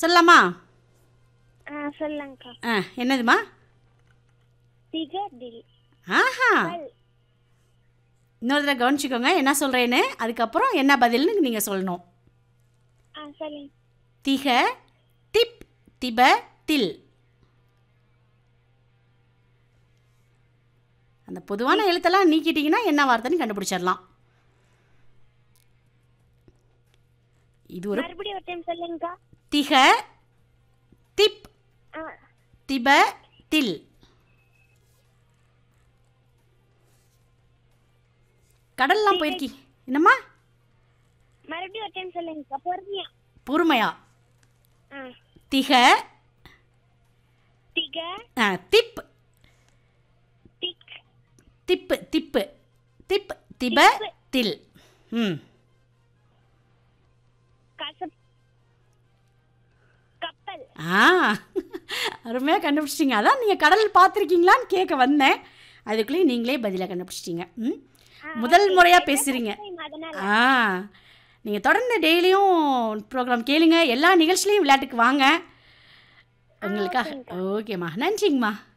சொல்லலாமா ஆ சொல்லுங்கக்கா ஆ என்னதுமா திகதில் ஆஹா இன்னொரு தடவை கவனிச்சுக்கோங்க என்ன சொல்கிறேன்னு அதுக்கப்புறம் என்ன பதில்னு நீங்கள் சொல்லணும் ஆ சொல்லுங்க திக திப் திப தில் அந்த பொதுவான எழுத்தெல்லாம் நீக்கிட்டீங்கன்னா என்ன வார்த்தைன்னு கண்டுபிடிச்சிடலாம் இது ஒரு மறுபடியும் ஒரு டைம் சொல்லுங்கக்கா திக திப் ஆ திப தில் கடல்லாம் போயிருக்கி என்னம்மா மறுபடியும் ஒரு டைம் சொல்லுங்கக்கா பொறுமையா பொறுமையா ஆ திக திக ஆ, திப் திக் திப்பு திப்பு திப் திப திப்பு. தில் ம் கசப் கப்பல் ஆ அருமையாக கண்டுபிடிச்சிட்டிங்க அதான் நீங்கள் கடல் பார்த்துருக்கீங்களான்னு கேட்க வந்தேன் அதுக்குள்ளேயும் நீங்களே பதிலாக கண்டுபிடிச்சிட்டிங்க ம் முதல் முறையாக பேசுகிறீங்க அதனால ஆ நீங்கள் தொடர்ந்து டெய்லியும் ப்ரோக்ராம் கேளுங்க எல்லா நிகழ்ச்சிலையும் விளையாட்டுக்கு வாங்க உங்களுக்காக ஓகேம்மா நன்றிங்கம்மா